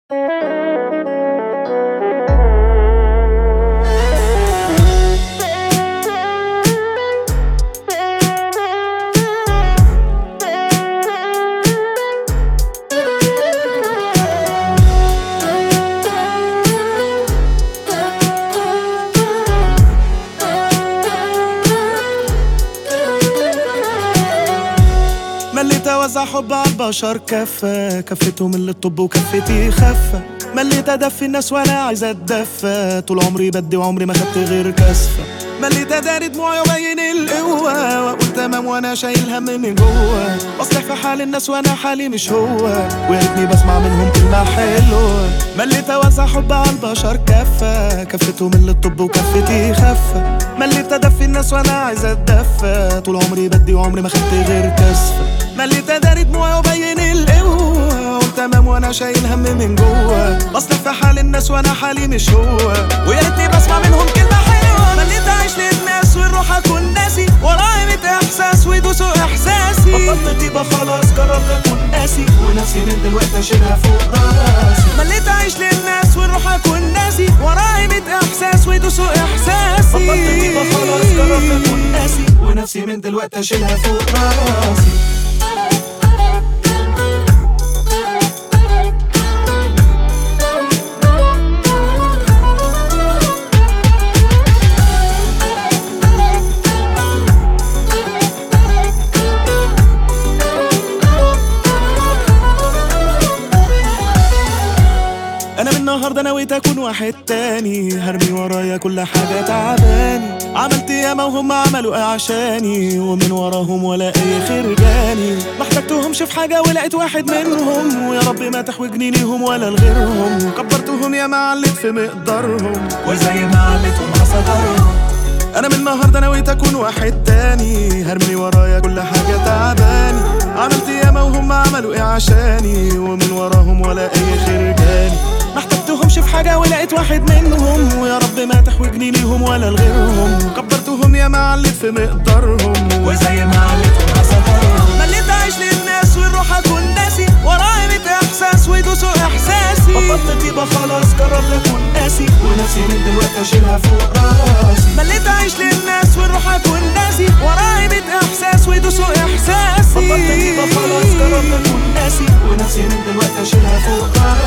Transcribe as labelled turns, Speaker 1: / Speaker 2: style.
Speaker 1: مليت اوزع حب على البشر كفة كفتهم اللي الطب وكفتي خفة مليت ادفي الناس وانا عايز اتدفى طول عمري بدي وعمري ما خدت غير كسفة مليت اداري دموعي وابين القوة واقول تمام وانا شايل هم من جوه بصلح في حال الناس وانا حالي مش هو ويا ريتني بسمع منهم كلمة حلوة مليت اوزع حب على البشر كفة كفتهم اللي الطب وكفتي خفة مليت ادفي الناس وانا عايز اتدفى طول عمري بدي وعمري ما خدت غير كسفة مليت اداري دموعي وابين القوة قلت تمام وانا شايل هم من جوه بصلح في حال الناس وانا حالي مش هو ويا ريتني بسمع منهم كلمة حلوة مليت اعيش للناس ونروح اكون ناسي ورايا ميت احساس ويدوسوا احساسي بطلت طيبة خلاص قررت اكون قاسي ونفسي من دلوقتي اشيلها فوق راسي مليت اعيش للناس ونروح اكون ناسي ورايا ميت احساس ويدوسوا احساسي بطلت طيبة خلاص قررت اكون قاسي ونفسي من دلوقتي اشيلها فوق راسي انا من النهارده نويت اكون واحد تاني هرمي ورايا كل حاجه تعباني عملت ياما وهم عملوا ايه عشاني ومن وراهم ولا اي خير جاني ما احتجتهمش في حاجه ولقيت واحد منهم ويا رب ما تحوجني ليهم ولا لغيرهم كبرتهم ياما علت في مقدارهم وزي ما علتهم حصدرهم انا من النهارده نويت اكون واحد تاني هرمي ورايا كل حاجه تعباني عملت ياما وهم عملوا ايه عشاني ومن وراهم ولا اي خير جاني ما احتجتهمش في حاجه ولقيت واحد منهم ويا رب ما تحوجني ليهم ولا لغيرهم كبرتهم ياما علت في مقدارهم وزي ما علتهم حصدرهم مليت اعيش للناس ونروح اكون ناسي ورايا ميت احساس ويدوسوا احساسي بطلت طيبة خلاص قررت اكون قاسي ونفسي من دلوقتي اشيلها فوق راسي مليت اعيش للناس ونروح اكون ناسي ورايا ميت احساس ويدوسوا احساسي بطلت طيبة خلاص قررت اكون قاسي ونفسي من دلوقتي اشيلها فوق راسي